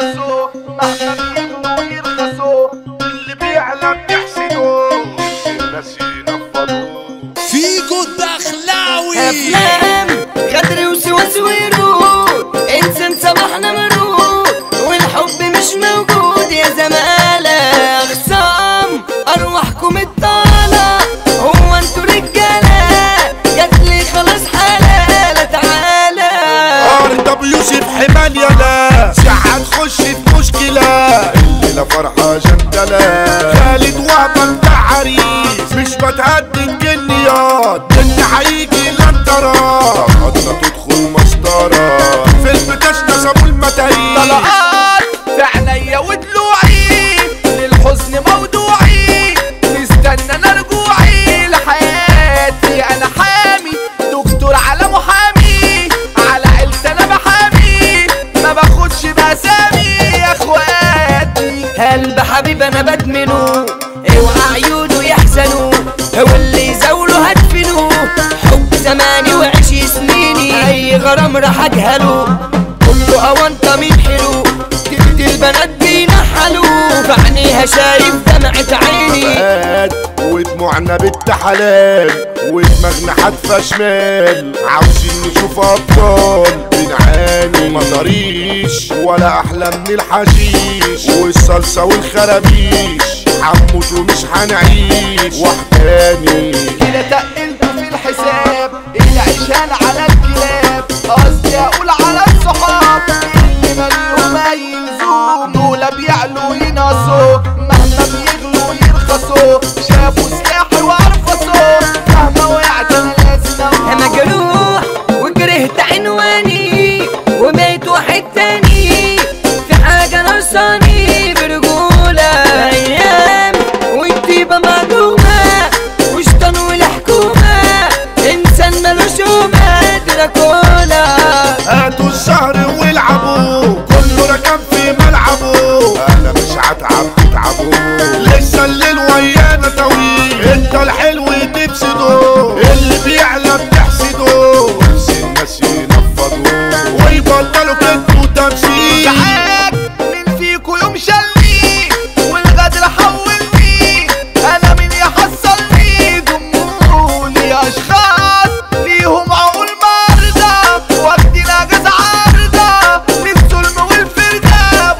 ينقصوا مهما بيغلوا يرخصوا اللي بيعلم يحسدوا الناس ينفضوا فيجو الدخلاوي افلام غدر وسواس ورود انسان سمحنا مرود والحب مش موجود يا زمالة خصام ارواحكم الطالة هو انتوا رجالة جاتلي خلاص حلالة تعالى ارض يوسف حمال يلا ساعة تخش في مشكلة الليلة فرحة جندلة خالد وهبة بتاع عريس مش بتهدد جنيات اللي هيجي لن ترى حضنا تدخل مسطرة فيلم تشنا سابوا المتاهيل طلقات في عينيا ودلوعي للحزن موضوعي مستنى انا رجوعي لحياتي انا حامي دكتور على محامي على عيلتي انا بحامي ما باخدش باسامي يا اخواتي قلب حبيب انا بدمنه اوعى عيونه يحزنوا هو اللي يزاوله هدفنه حب زماني وعشي سنيني اي غرام راح اجهله كله اوانطه مين حلو تلت البنات بينحلوا في عينيها شايف دمعة عيني فؤاد ودموعنا بنت حلال ودماغنا حادفة شمال عاوزين نشوف ابطال بنعاني مطاريش ولا احلى من الحشيش والصلصة والخرابيش حموت ومش هنعيش وحداني كده تقلت في الحساب العشان على الكلاب قصدي اقول على الصحاب اللي مالهم اي لزوم دول بيعلوا ينقصوا مهما بيغلوا يرخصوا شافوا سلاحي وارفصوا مهما وقعت انا لازم أقوم. انا جروح وكرهت عنواني وبقيت واحد تاني في حاجة ناقصاني برجولة ايام والطيبة معدومة وشطان والحكومة انسان ملوش قومة دراكولا هاتوا السهر والعبوا كله ركب في ملعبه انا مش هتعب تتعبوا لسه الليل ويانا طويل انت الحلو تفسده اللي بيعلى بتحسده نفس الناس ينفضوا ويبطلوا كذب وتمثيل تعاك مين فيكو يوم شلني والغدر حولني انا مين يحصلني دمولي اشخاص ليهم عقول مرضى واخدين اجازة عارضة للظلم والفردة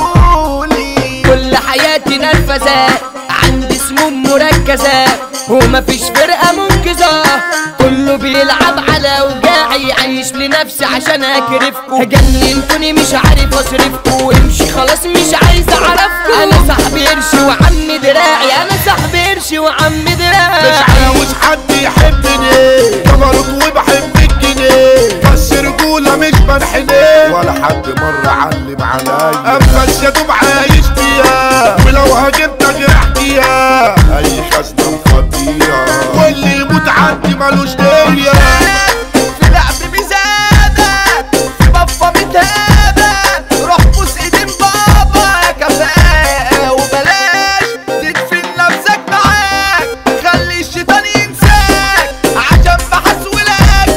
بصولي كل حياتي نرفزة عندي سموم مركزة ومفيش فرقة منقذة كله بيلعب على وجاعي عايش لنفسي عشان اكرفكو جننتوني مش عارف اصرفكو امشي خلاص مش عايز اعرفكو انا صاحبي قرش وعم دراعي انا صاحبي قرش وعم مش دراعي عاوز حد يحبني جبروت وبحب الجنيه بس رجولة مش بنحني ولا حد مرة علم عليا انفس يا دوب عايش فيها ولو هاجمتك ريحتيها اي خزنة مفضيها واللي يموت عندي ملوش دنيا في لعب بزادة في بفة متهابة روح بوس ايدين بابا يا كفاءة وبلاش تدفن نفسك معاك خلي الشيطان ينساك عشان بحسولك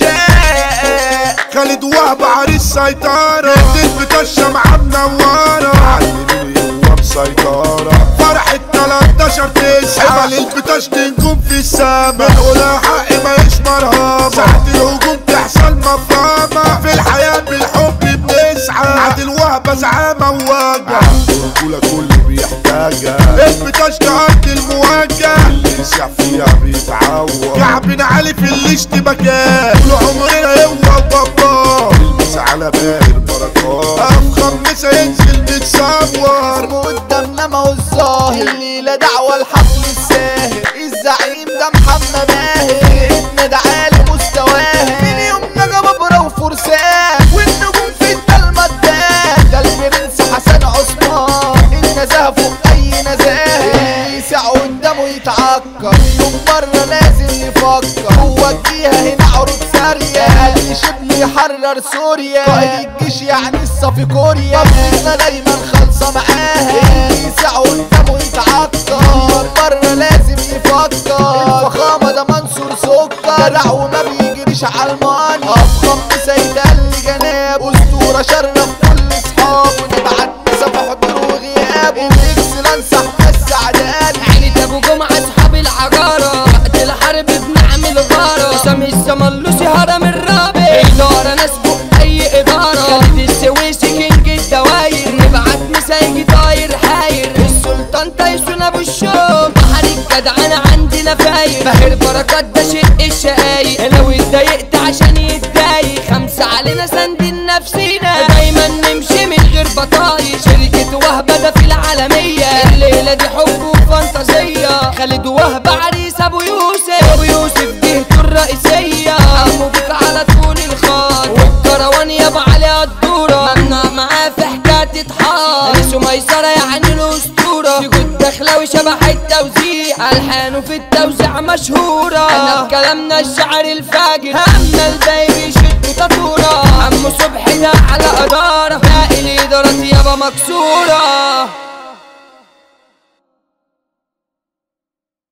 بتتشاق خالد وهب عريس سيطرة اديت بتشة مع منورة علمني هو مسيطرة فرحة 13 تسعة حمل البتاش نجوم في السما بنقولها حق ما يشمرها ساعة الهجوم تحصل مفرمة في الحياة بالحب بنسعى عادل وهبة زعامة ووجع الرجولة كله بيحتاجها البتاش تقضي المواجهة اللي يسع فيها بيتعور كعبنا عالي في الاشتباكات طول عمرنا هو وبابا المس على باقي البركات افخم مسا ينزل متصور قدامنا ما هو الظاهر الليلة دعوة الحفل الساهر الزعيم ده محمد باهر ابن ده عالي مستواه من يومنا جبابرة وفرسان والنجوم في الضلمة الدان ده البرنس حسن عثمان النزاهة فوق أي نزاهة يسع قدامه يتعكر يوم مرة لازم يفكر هو الجهة هنا عروض سارية قال شبل يحرر سوريا قائد الجيش يعني الصفي كوريا بلدنا دايما خالصة معاها يسع قدامه يتعكر يوم مرة لازم يفكر الفخامة ده منصور سكر جدع وما بيجريش على الماني أفخم سيد اللي جناب أسطورة شرف كل أصحابه نبعت بهر بركات ده شق الشقايق لو اتضايقت عشان يتضايق خمسة علينا ساندين نفسينا دايما نمشي من غير بطايق شركة وهبة ده في العالمية الليلة دي حب وفانتازية خالد وهبة عريس ابو يوسف ابو يوسف جهته الرئيسية عمو بيك على طول الخط والكروان يابا عليها الدورة ممنوع معاه في حكاية تتحار انسو ميسرة يعني الاسطورة جود دخلاوي شبح التوزيع الحانه في التوزيع مشهورة انا بكلامنا الشعر الفاجر اما الباقي بيشد تطورة عمو صبحي ده على ادارة باقي الادارات يابا مكسورة